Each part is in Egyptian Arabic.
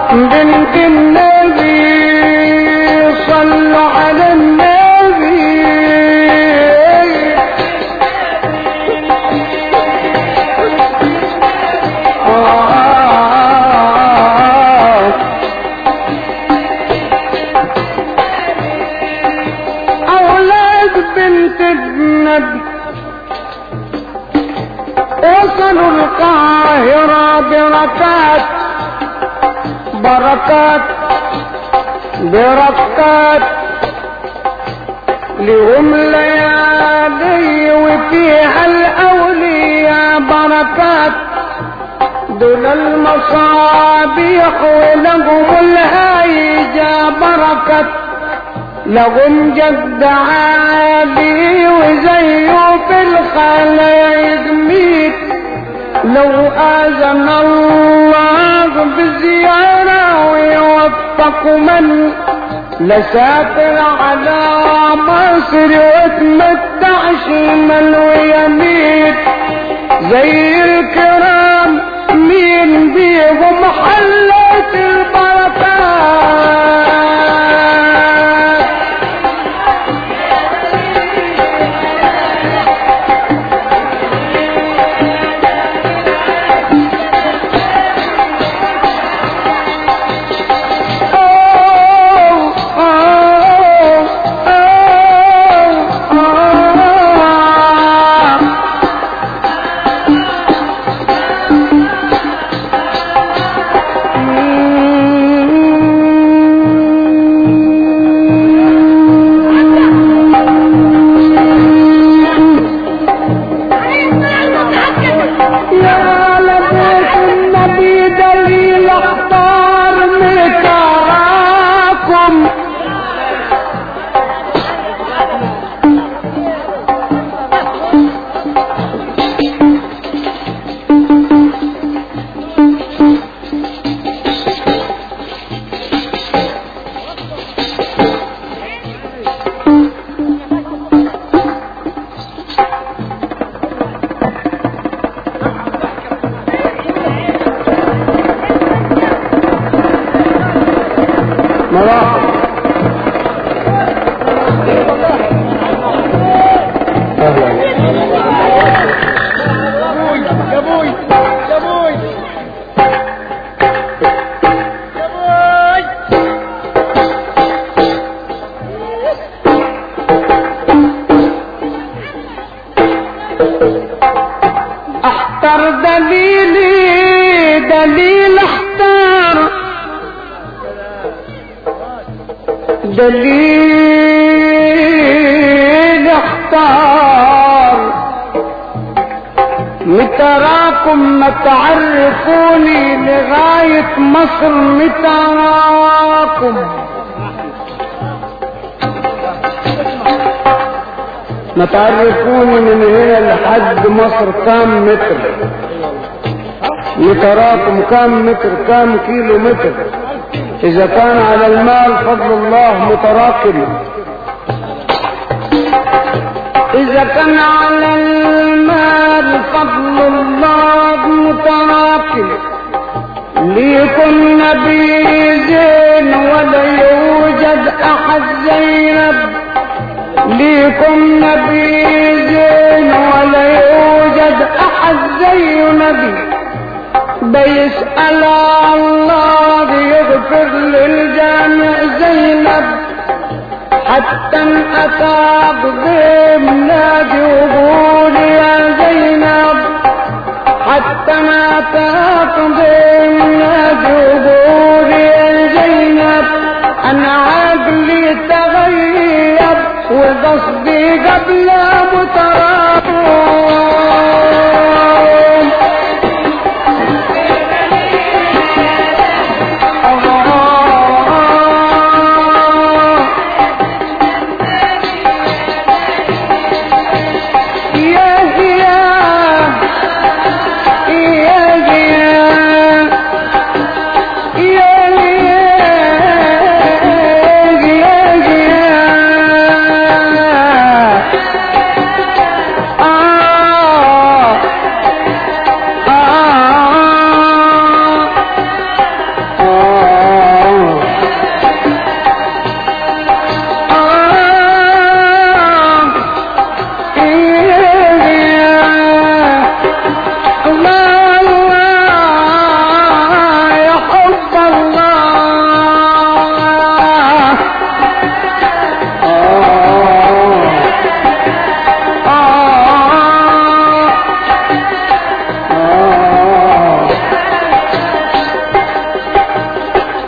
بنت النبي صلوا على النبي آه أولاد بنت النبي وصلوا القاهرة بركات بركات بركات لهم ليالي وفيها الأولياء بركات دول المصابيح ولهم الهيجة بركات لهم جد عالي وزيه في الخلايق ميت لو آذن الله بزيارة ويوفق من لسافر على مصر واتمتع شمال ويميت زي الكرام مين بيهم حلت البركات يا لبيت النبي دليل اختار مكراكم مراحل يا ابوي يا ابوي يا ابوي احتر دليلي دليل احتر دليل اختار متراكم ما تعرفوني لغاية مصر متراكم ما تعرفوني من هنا لحد مصر كام متر متراكم كام متر كام كيلو متر اذا كان على المال فضل الله متراكم اذا كان على المال فضل الله متراكم ليكن نبي زين ولا يوجد احد زينب ليكم نبي زين ولا يوجد احد زي نبي بيسأل الله يغفر للجامع زينب حتى اتاك بمنادي وقول يا زينب حتى ما تاخذ النادي وقول يا زينب انا عقلي تغيب وقصدي قبل متراكم يا يا يا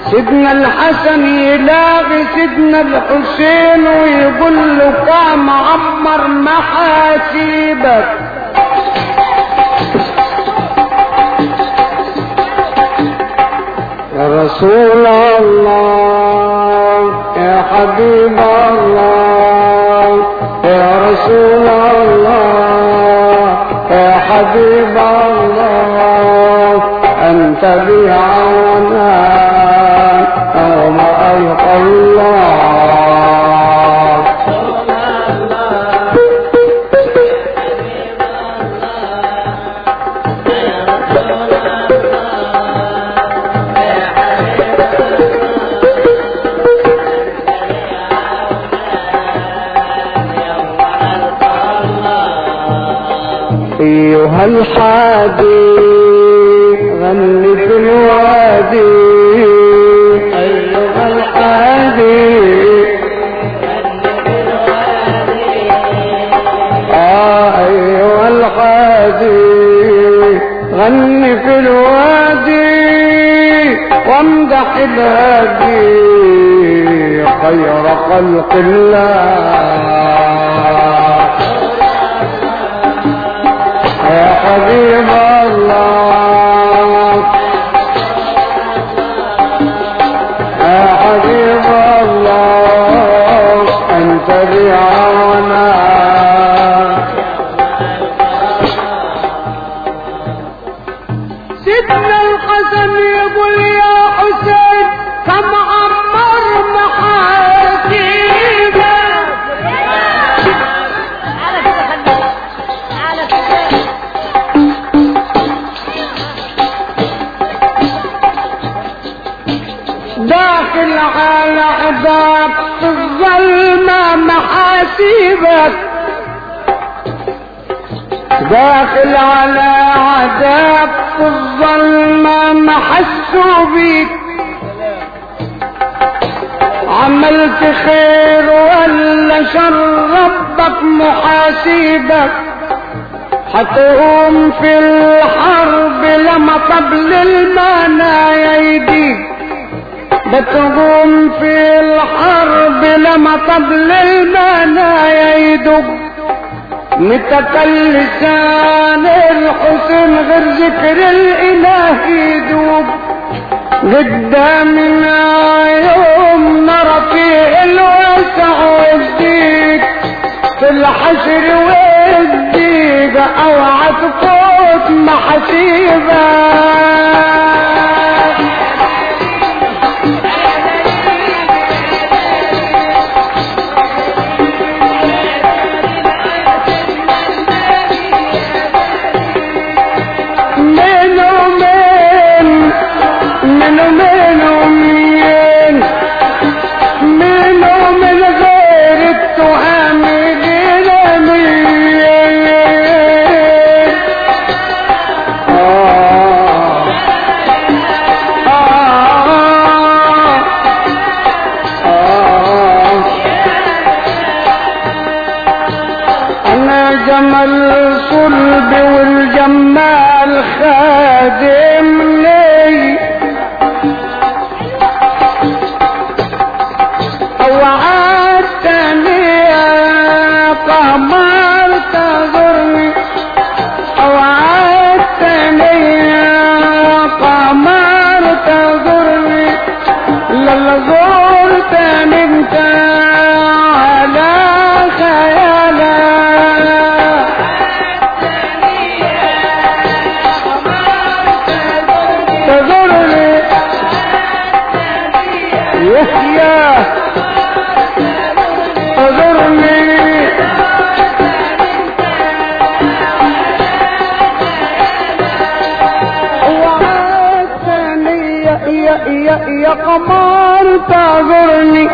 سيدنا الحسن يلاغي سيدنا الحسين ويقول له كام عمر محاسيبك يا رسول الله يا حبيب الله يا رسول الله يا حبيب الله أنت بي عونا يوم ألقى الله أيها الحادي غني في الوادي أيها الحادي آه أيها الحادي غني في الوادي وامدح الهادي خير خلق الله يا حبيب الله يا حبيب الله أنت بعونا سيدنا الحسن يقول يا حسين كم عمر محاسيبك على كده خليك على كده داخل على عذاب في الظلمة محاسيبك داخل على عذاب في الظلمة محسوا بيك عملت خير ولا شر ربك محاسيبك هتقوم في الحرب لما طبل المنايا يديك بتقوم في الحرب لما طبل المنايا يدق متك اللسان الحسن غير ذكر الاله يدوب قدامنا يوم نرى فيه الوسع والضيق في الحشر والضيق اوعى تفوت محسيبك منو من منو منو مين منو من غير التهم غير مين آه آه آه انا جمل صلب والجمال خادم لي اوعدتني يا قمر تزورني اوعدتني يا قمر تزورني للا زرتني انت على خيالك تزورني يحيى تزورني وعدتني يا يا يا يا قمر تزورني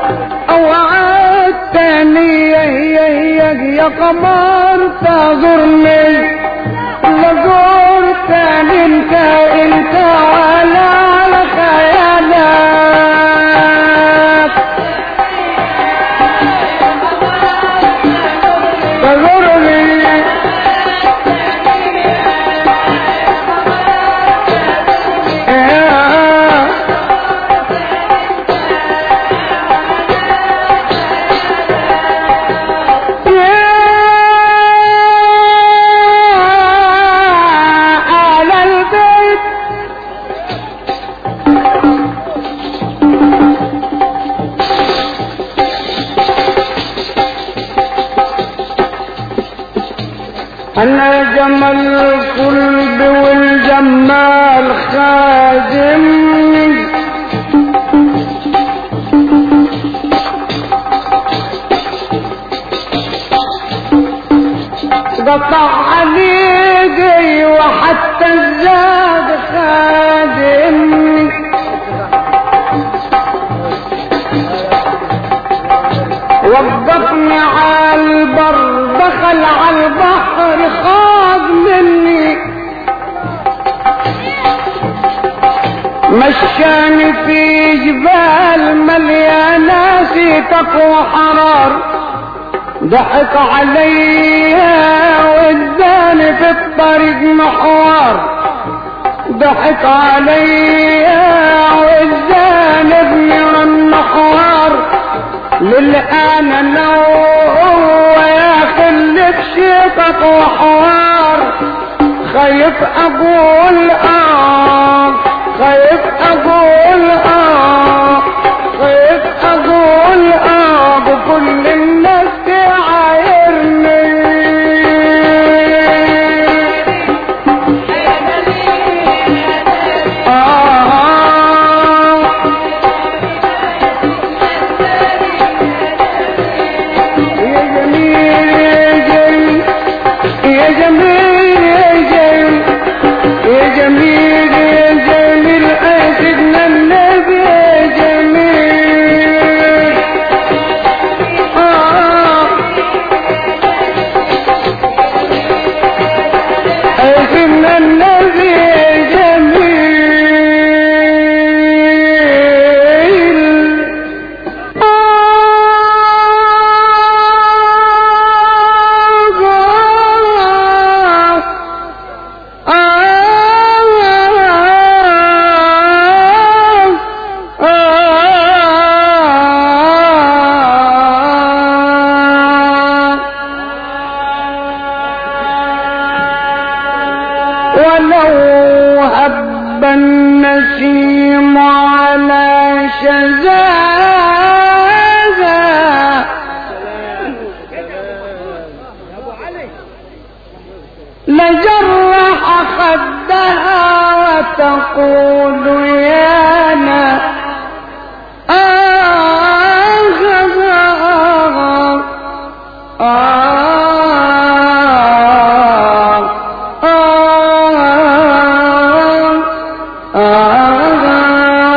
وعدتني يا يا يا يا قمر تزورني لزورتني انت انت ولا على خيالك تزورني أنا جمل القلب والجمال خادمني قطع عليقي وحتى الزاد خادمني وقفني على البر دخل على البحر خاض مني مشاني في جبال مليانة في تقوى حرار ضحك عليا واداني في الطريق محوار ضحك عليا واداني بنير النحوار للآن انا وهو يا خلي بشيطك وحوار خايف اقول اه خايف اقول اه خايف اقول اه بكل الناس تعايرني آه يا جميل يا جميل يا جميل يا جميل يا جميل يا جميل أسدنا النبي يا جميل آه أسدنا النبي يا جميل ولو هب النسيم على شزاها لجرح خدها وتقول يا انا آه آه آه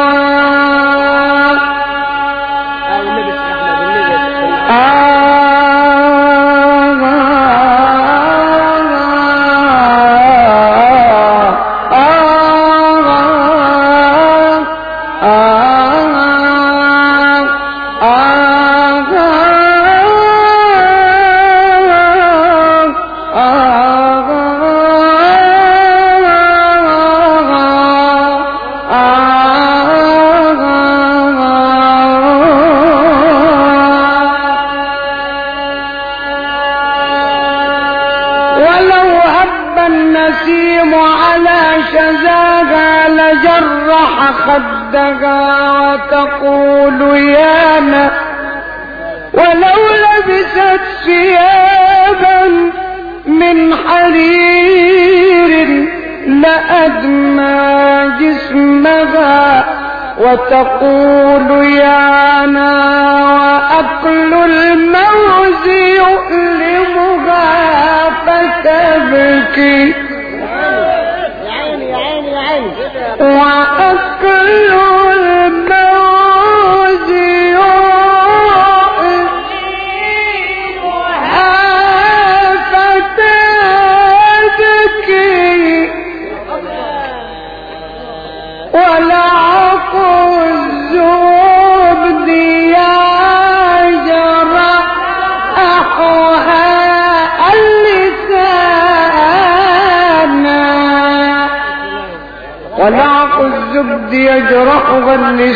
ولو هب النسيم على شزاها لجرح خدها وتقول يا ما ولو لبست ثيابا من حرير لأدمى جسمها وتقول يا أنا وأكل الموز يؤلمها فتبكي يا عيني يا عيني يا عيني وأكل الموز يؤلمها فتبكي ولعق الزبد يجرح أحوها اللسان ولعق الزبد يجرحها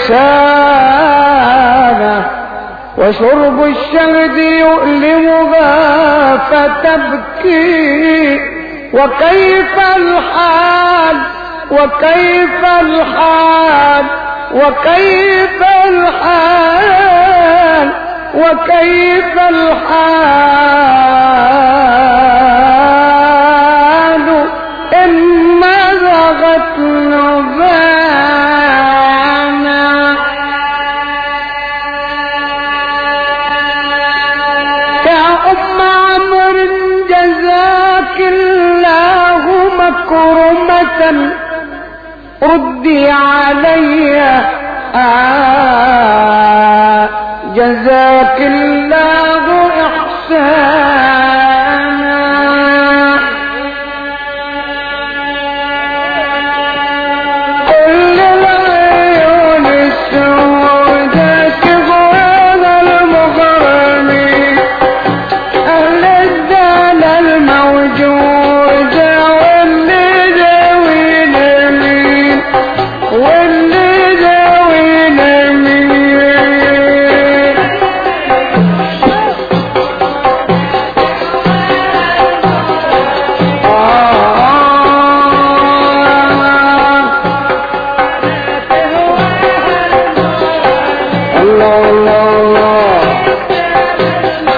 اللسان وشرب الشهد يؤلمها فتبكي وكيف الحال وكيف الحال وكيف الحال وكيف الحال جزاك الله إحسانا كل العيون السوداء كفوان المغرمين أهل الدال الموجودة واللي ذوي اليمين واللي ذوي اليمين الله الله الله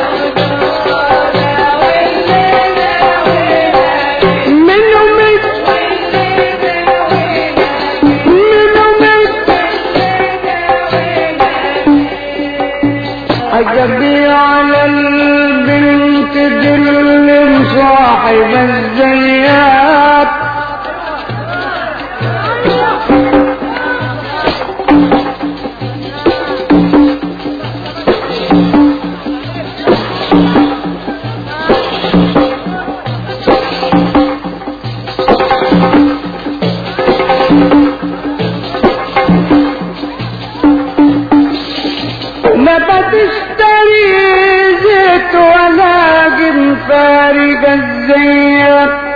منه من منه من عجبي على البنت دل صاحب الزيات ما بتشتري زيت ولا جن فارق الزيت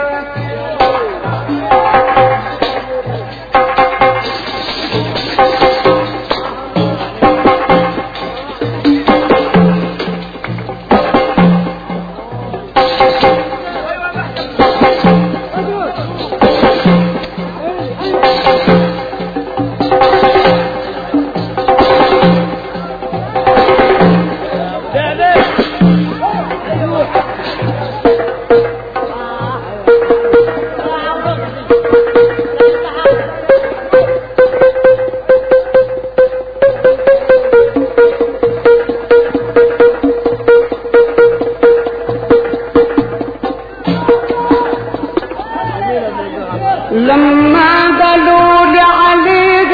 لما قالوا لي عليك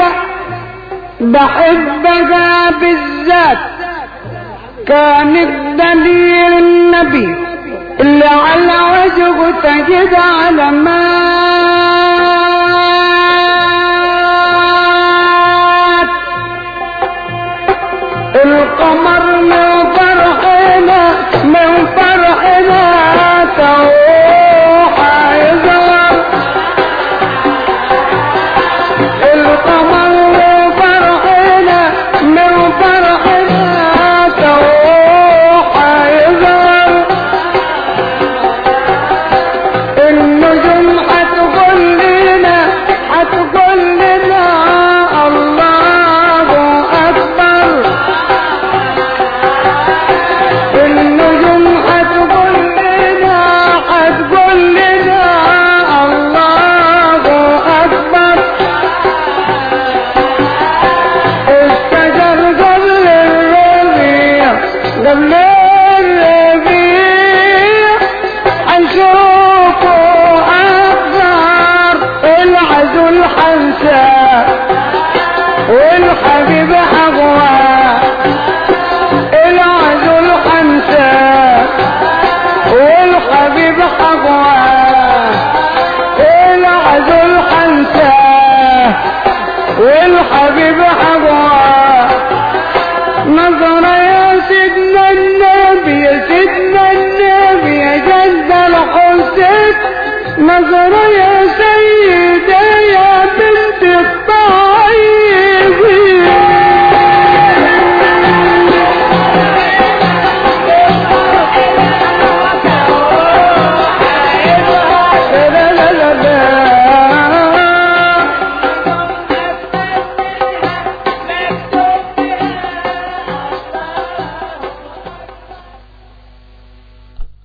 بحبها بالذات كان الدليل النبي اللي على وجهه تجد علامات القمر من فرحنا من فرحنا تروح يزور القمر من فرحنا من فرحنا تروح يزور النجوم هتقول لنا هتقول لنا الله أكبر النجوم هتقول لنا هتقول لنا الله أكبر الشجر قبل الربيع قبل الربيع هنشوفه أكبر العزل حنسى والحبيب أغوى العزل حنسى والحبيب أغوى العزل حنسى والحبيب أغوى نظرة يا سيدنا النبي يا سيدنا النبي يا جد الحسين نظرة يا سيد